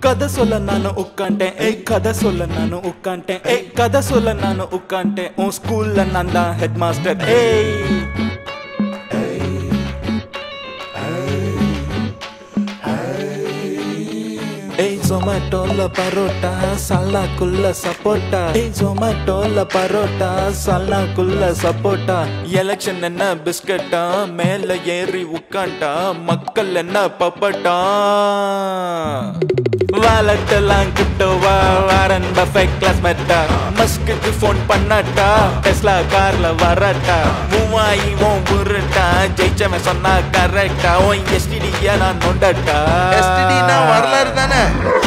கதை சொல்ல நானு உட்காண்டேன் ஏய் கதை சொல்ல நானு உட்காண்டேன் ஏய் கதை சொல்ல நானு உட்காண்டேன் உன் ஸ்கூல்ல நான் தான் ஹெட் மாஸ்டர் ஏய் ஏய் ஜொமேட்டோல பரோட்டா சல்லாக்குள்ள சப்போட்டா ஏய் ஜொமேட்டோல பரோட்டா சல்லாக்குள்ள சப்போட்டா எலெக்ஷன் என்ன பிஸ்கட்டா மேல ஏறி உட்காண்டா மக்கள் என்ன பப்பட்டா வாலட்டெல்லாம் கிட்டோவா வாரன் பஃபெட் கிளாஸ் மெட்டா மஸ்குக்கு ஃபோன் பண்ணாட்டா டெஸ்லா கார்ல வராட்டா மூவாயி ஓன் புருட்டா ஜெயிச்சவன் சொன்னா கரெக்டா ஓன் எஸ்டிடியா நான் நொண்டாட்டா எஸ்டிடினா வரலாறு தானே